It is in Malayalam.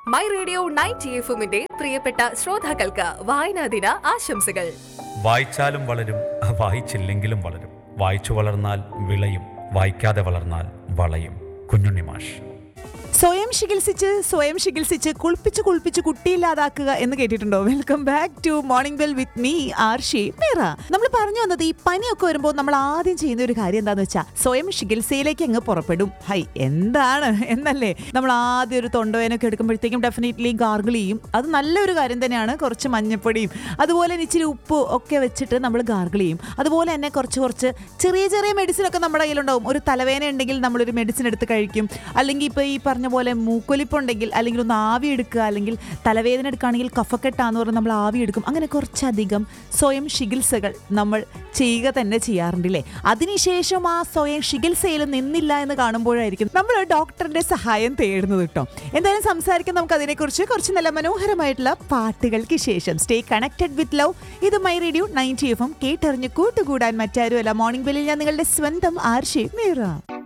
മൈ റേഡിയോ നയൻറ്റി എഫുമിന്റെ പ്രിയപ്പെട്ട ശ്രോതാക്കൾക്ക് വായനാ ദിന ആശംസകൾ വായിച്ചാലും വളരും വായിച്ചില്ലെങ്കിലും വളരും വായിച്ചു വളർന്നാൽ വിളയും വായിക്കാതെ വളർന്നാൽ വളയും കുഞ്ഞുണ്ണി മാഷ് സ്വയം ചികിത്സിച്ച് സ്വയം ചികിത്സിച്ച് കുളിപ്പിച്ച് കുളിപ്പിച്ച് കുട്ടിയില്ലാതാക്കുക എന്ന് കേട്ടിട്ടുണ്ടോ welcome back to morning bell with me Arshi Meera നമ്മൾ പറഞ്ഞു വന്നത് ഈ പനിയൊക്കെ വരുമ്പോൾ നമ്മൾ ആദ്യം ചെയ്യുന്ന ഒരു കാര്യം എന്താന്ന് വെച്ചാൽ സ്വയം ചികിത്സയിലേക്ക് അങ്ങ് പുറപ്പെടും ഹൈ എന്താണ് എന്നല്ലേ നമ്മൾ ആദ്യം ഒരു തൊണ്ടവേനൊക്കെ എടുക്കുമ്പോഴത്തേക്കും ഡെഫിനറ്റ്ലി ഗാർഗിൾ ചെയ്യും അത് നല്ലൊരു കാര്യം തന്നെയാണ് കുറച്ച് മഞ്ഞപ്പൊടിയും അതുപോലെ തന്നെ ഇച്ചിരി ഉപ്പ് ഒക്കെ വെച്ചിട്ട് നമ്മൾ ഗാർഗിൾ ചെയ്യും അതുപോലെ തന്നെ കുറച്ച് കുറച്ച് ചെറിയ ചെറിയ മെഡിസിൻ ഒക്കെ നമ്മുടെ കയ്യിലുണ്ടാവും ഒരു തലവേന ഉണ്ടെങ്കിൽ നമ്മളൊരു മെഡിസിൻ എടുത്ത് കഴിക്കും അല്ലെങ്കിൽ ഇപ്പോൾ ഈ പറഞ്ഞ പോലെ മൂക്കൊലിപ്പുണ്ടെങ്കിൽ അല്ലെങ്കിൽ ഒന്ന് ആവി എടുക്കുക അല്ലെങ്കിൽ തലവേദന എടുക്കുകയാണെങ്കിൽ കഫക്കെട്ടാന്ന് പറഞ്ഞ് നമ്മൾ ആവി എടുക്കും അങ്ങനെ കുറച്ചധികം സ്വയം ചികിത്സകൾ നമ്മൾ ചെയ്യുക തന്നെ ചെയ്യാറുണ്ടല്ലേ അതിനുശേഷം ആ സ്വയം ചികിത്സയിൽ നിന്നില്ല എന്ന് കാണുമ്പോഴായിരിക്കും നമ്മൾ ഡോക്ടറിന്റെ സഹായം തേടുന്നത് കേട്ടോ എന്തായാലും സംസാരിക്കാൻ നമുക്ക് അതിനെക്കുറിച്ച് കുറച്ച് നല്ല മനോഹരമായിട്ടുള്ള പാട്ടുകൾക്ക് ശേഷം സ്റ്റേ കണക്റ്റഡ് വിത്ത് ലവ് ഇത് my radio ninety F M കേട്ടറിഞ്ഞ് കൂട്ടുകൂടാൻ മറ്റാരുമല്ല മോർണിംഗ് ബെല്ലിൽ ഞാൻ നിങ്ങളുടെ സ്വന്തം ആർഷി മീറ